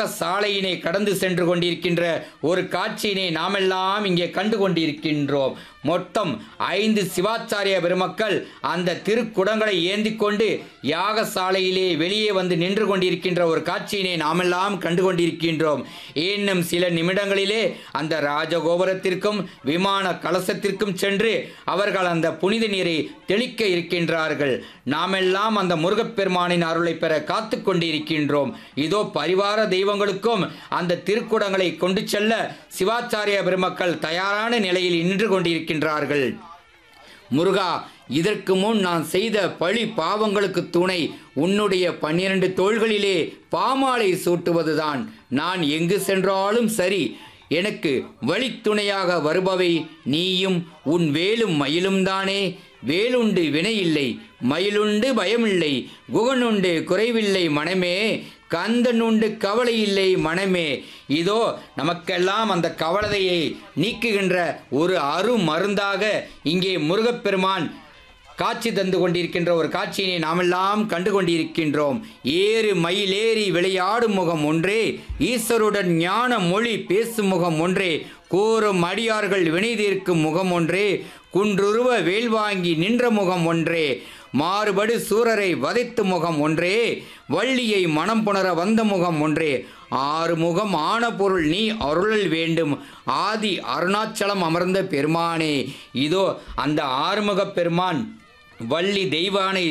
யாக சாலையினை கடந்து சென்று கொண்டிருக்கின்ற ஒரு காட்சியினை நாமெல்லாம் இங்கே கண்டு கொண்டிருக்கின்றோம் மொத்தம் ஐந்து சிவாச்சாரிய பெருமக்கள் அந்த திருக்குடங்களை ஏந்தி கொண்டு யாகசாலையிலே வெளியே வந்து நின்று கொண்டிருக்கின்ற ஒரு காட்சியினை நாமெல்லாம் கண்டு கொண்டிருக்கின்றோம் இன்னும் சில நிமிடங்களிலே அந்த ராஜகோபுரத்திற்கும் விமான கலசத்திற்கும் சென்று அவர்கள் அந்த புனித நீரை தெளிக்க இருக்கின்றார்கள் நாமெல்லாம் அந்த முருகப்பெருமானின் அருளை பெற காத்து கொண்டிருக்கின்றோம் இதோ பரிவார தெய்வங்களுக்கும் அந்த திருக்குடங்களை கொண்டு செல்ல சிவாச்சாரிய பெருமக்கள் தயாரான நிலையில் நின்று கொண்டிருக்கின்றார்கள் முருகா இதற்கு முன் நான் செய்த பழி பாவங்களுக்கு துணை உன்னுடைய பன்னிரண்டு தோள்களிலே பாமாலை சூட்டுவதுதான் நான் எங்கு சென்றாலும் சரி எனக்கு வழித்துணையாக வருபவை நீயும் உன் வேலும் மயிலும் தானே வேலுண்டு வினையில்லை மயிலுண்டு பயமில்லை குகனுண்டு குறைவில்லை மனமே கந்தனுண்டு கவலை இல்லை மனமே இதோ நமக்கெல்லாம் அந்த கவலையை நீக்குகின்ற ஒரு அரு மருந்தாக இங்கே முருகப்பெருமான் காட்சி தந்து கொண்டிருக்கின்ற ஒரு காட்சியினை நாமெல்லாம் கண்டு கொண்டிருக்கின்றோம் ஏறு மயிலேறி விளையாடும் முகம் ஒன்றே ஈஸ்வருடன் ஞான மொழி பேசும் முகம் ஒன்றே கூறும் அடியார்கள் வினை தீர்க்கும் முகம் ஒன்றே குன்றுருவ வேல் வாங்கி நின்ற முகம் ஒன்றே மாறுபடு சூரரை வதைத்து முகம் ஒன்றே வள்ளியை மனம் புணர வந்த முகம் ஒன்றே ஆறு முகம் ஆன பொருள் நீ அருளல் வேண்டும் ஆதி அருணாச்சலம் அமர்ந்த பெருமானே இதோ அந்த ஆறுமுகப் பெருமான் வள்ளி தெய்வானை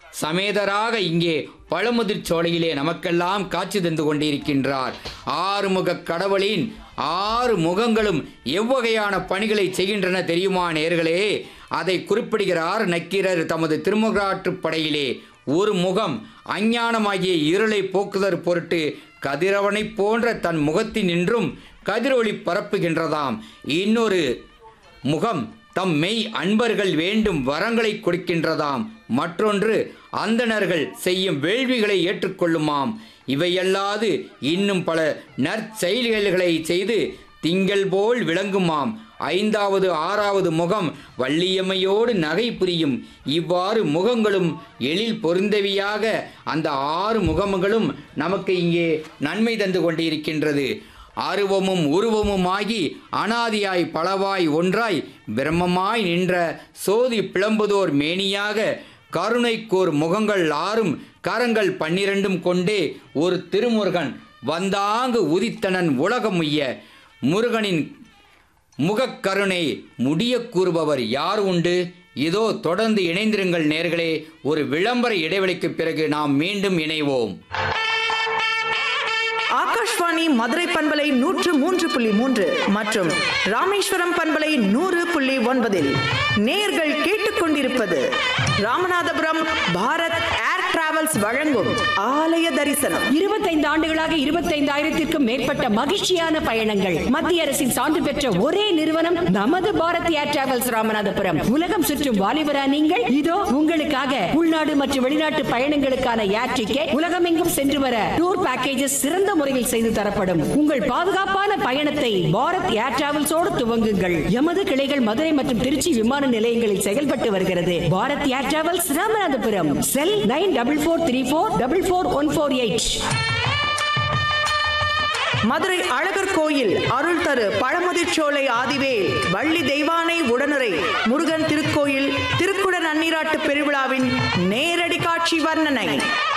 சமேதராக இங்கே பழமுதிர் சோலையிலே நமக்கெல்லாம் காட்சி தந்து கொண்டிருக்கின்றார் ஆறுமுக கடவுளின் ஆறு முகங்களும் எவ்வகையான பணிகளை செய்கின்றன தெரியுமா நேர்களே அதை குறிப்பிடுகிறார் நக்கீரர் தமது திருமுகாற்றுப் படையிலே ஒரு முகம் அஞ்ஞானமாகிய இருளை போக்குதற் பொருட்டு கதிரவனைப் போன்ற தன் முகத்தினின்றும் கதிரொளி பரப்புகின்றதாம் இன்னொரு முகம் தம் மெய் அன்பர்கள் வேண்டும் வரங்களை கொடுக்கின்றதாம் மற்றொன்று அந்தணர்கள் செய்யும் வேள்விகளை ஏற்றுக்கொள்ளுமாம் இவையல்லாது இன்னும் பல நற்செயல்களை செய்து திங்கள் போல் விளங்குமாம் ஐந்தாவது ஆறாவது முகம் வள்ளியம்மையோடு நகை புரியும் இவ்வாறு முகங்களும் எழில் பொருந்தவியாக அந்த ஆறு முகங்களும் நமக்கு இங்கே நன்மை தந்து கொண்டிருக்கின்றது அருவமும் உருவமுமாகி அனாதியாய் பலவாய் ஒன்றாய் பிரம்மமாய் நின்ற சோதி பிளம்புதோர் மேனியாக கருணைக்கோர் முகங்கள் ஆறும் கரங்கள் பன்னிரண்டும் கொண்டே ஒரு திருமுருகன் வந்தாங்கு உதித்தனன் உலகம் உய்ய முருகனின் முகக்கருணை முடிய கூறுபவர் யார் உண்டு இதோ தொடர்ந்து இணைந்திருங்கள் நேர்களே ஒரு விளம்பர இடைவெளிக்கு பிறகு நாம் மீண்டும் இணைவோம் ஆகாஷ்வாணி மதுரை பண்பலை நூற்று மூன்று புள்ளி மூன்று மற்றும் ராமேஸ்வரம் பண்பலை நூறு புள்ளி ஒன்பதில் நேர்கள் கேட்டுக்கொண்டிருப்பது ராமநாதபுரம் பாரத் ஏர் டிராவல்ஸ் வழங்கும் ஆலய தரிசனம் இருபத்தைந்து ஆண்டுகளாக இருபத்தைந்தாயிரத்திற்கும் மேற்பட்ட மகிழ்ச்சியான பயணங்கள் மத்திய அரசின் சான்று பெற்ற ஒரே நிறுவனம் நமது பாரத் ஏர் டிராவல்ஸ் ராமநாதபுரம் உலகம் சுற்றும் வாலிபரா நீங்கள் இதோ உங்களுக்காக உள்நாடு மற்றும் வெளிநாட்டு பயணங்களுக்கான ஏர் டிக்கெட் உலகமெங்கும் சென்று வர டூர் பேக்கேஜஸ் சிறந்த முறையில் செய்து தரப்படும் உங்கள் பாதுகாப்பான பயணத்தை பாரத் ஏர் டிராவல்ஸோடு துவங்குங்கள் எமது கிளைகள் மதுரை மற்றும் திருச்சி விமான நிலையங்களில் செயல்பட்டு வருகிறது Bharat air travels Ramanathapuram cell nine double four three four double four one four eight Madurai Azhagar Koil அருள் தரு பழமுதிர்ச்சோலை ஆதிவேல் வள்ளி தெய்வானை உடனுரை முருகன் திருக்கோயில் திருக்குட நன்னீராட்டு பெருவிழாவின் நேரடி காட்சி வர்ணனை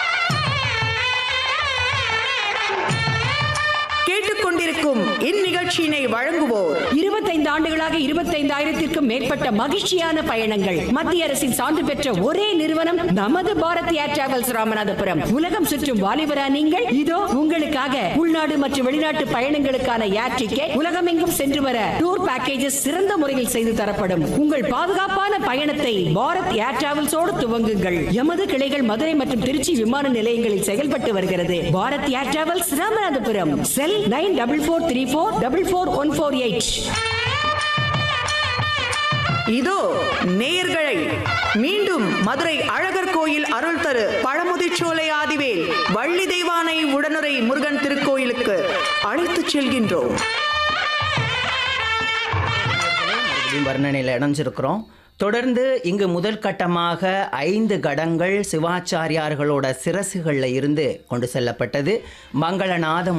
கேட்டுக்கொண்டிருக்கும் இந்நிகழ்ச்சியினை வழங்குவோர் இருபத்தைந்து ஆண்டுகளாக இருபத்தைந்தாயிரத்திற்கும் மேற்பட்ட மகிழ்ச்சியான பயணங்கள் மத்திய அரசின் சான்று பெற்ற ஒரே நிறுவனம் நமது பாரத் ஏர் டிராவல்ஸ் ராமநாதபுரம் உலகம் சுற்றும் வாலிபரா நீங்கள் இதோ உங்களுக்காக உள்நாடு மற்றும் வெளிநாட்டு பயணங்களுக்கான ஏர் டிக்கெட் உலகமெங்கும் சென்று வர டூர் பேக்கேஜஸ் சிறந்த முறையில் செய்து தரப்படும் உங்கள் பாதுகாப்பான பயணத்தை பாரத் ஏர் டிராவல்ஸோடு துவங்குங்கள் எமது கிளைகள் மதுரை மற்றும் திருச்சி விமான நிலையங்களில் செயல்பட்டு வருகிறது Bharat air travels Ramanathapuram cell nine double four three four double four one four eight இதோ நேயர்களை மீண்டும் மதுரை அழகர் கோயில் அருள் தரு பழமுதிர்ச்சோலை ஆதிவேல் வள்ளி தெய்வானை உடனுரை முருகன் திருக்கோயிலுக்கு அழைத்துச் செல்கின்றோம் மறுபடியும் வர்ணனையில் இணைஞ்சிருக்கிறோம் தொடர்ந்து இங்கு முதல் கட்டமாக ஐந்து கடங்கள் சிவாச்சாரியார்களோட சிரசுகளில் இருந்து கொண்டு செல்லப்பட்டது மங்களநாதம்